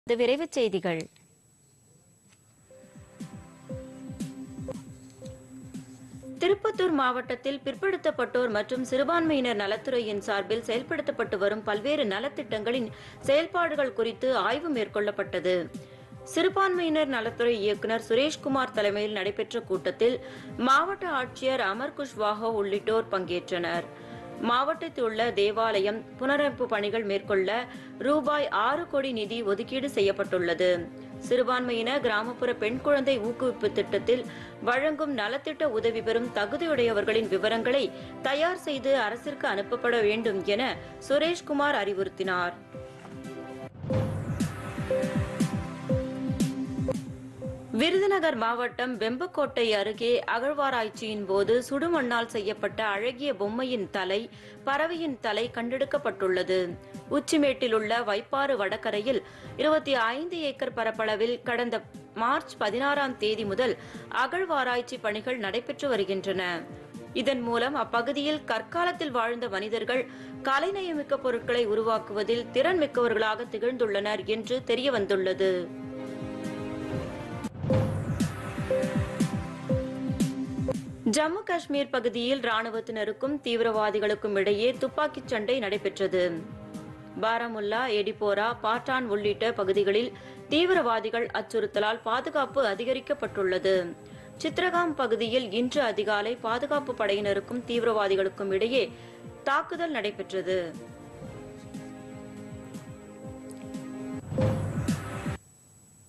இது விரைவுச் செய்திகள் திருப்பத்தூர் மாவட்டத்தில் பிற்படுத்தப்பட்டோர் மற்றும் சிறுபான்மையினர் நலத்துறையின் சார்பில் செயல்படுத்தப்பட்டு வரும் பல்வேறு நலத்திட்டங்களின் செயல்பாடுகள் குறித்து ஆய்வு மேற்கொள்ளப்பட்டது சிறுபான்மையினர் நலத்துறை இயக்குனர் சுரேஷ்குமார் தலைமையில் நடைபெற்ற கூட்டத்தில் மாவட்ட ஆட்சியர் அமர் குஷ்வாஹா உள்ளிட்டோர் பங்கேற்றனர் மாவட்டத்தில் உள்ள தேவாலயம் புனரமைப்பு பணிகள் மேற்கொள்ள ரூபாய் ஆறு கோடி நிதி ஒதுக்கீடு செய்யப்பட்டுள்ளது சிறுபான்மையின கிராமப்புற பெண் குழந்தை ஊக்குவிப்பு திட்டத்தில் வழங்கும் நலத்திட்ட உதவி பெறும் தகுதியுடையவர்களின் விவரங்களை தயார் செய்து அரசிற்கு அனுப்பப்பட வேண்டும் என சுரேஷ்குமார் அறிவுறுத்தினார் விருதுநகர் மாவட்டம் வெம்பக்கோட்டை அருகே அகழ்வாராய்ச்சியின் போது சுடுமண்ணால் செய்யப்பட்ட அழகிய பொம்மையின் தலை பறவையின் தலை கண்டெடுக்கப்பட்டுள்ளது உச்சிமேட்டில் உள்ள வைப்பாறு வடகரையில் இருபத்தி ஐந்து ஏக்கர் பரப்பளவில் கடந்த மார்ச் பதினாறாம் தேதி முதல் அகழ்வாராய்ச்சி பணிகள் நடைபெற்று வருகின்றன இதன் மூலம் அப்பகுதியில் கற்காலத்தில் வாழ்ந்த மனிதர்கள் கலைநயமிக்க பொருட்களை உருவாக்குவதில் திறன் மிக்கவர்களாக திகழ்ந்துள்ளனர் என்று தெரியவந்துள்ளது ஜம்மு காஷ்மீர் பகுதியில் ராணுவத்தினருக்கும் தீவிரவாதிகளுக்கும் இடையே துப்பாக்கிச் சண்டை நடைபெற்றது பாராமுல்லா எடிபோரா பாட்டான் உள்ளிட்ட பகுதிகளில் தீவிரவாதிகள் அச்சுறுத்தலால் பாதுகாப்பு அதிகரிக்கப்பட்டுள்ளது சித்ரகாம் பகுதியில் இன்று அதிகாலை பாதுகாப்பு படையினருக்கும் தீவிரவாதிகளுக்கும் இடையே தாக்குதல் நடைபெற்றது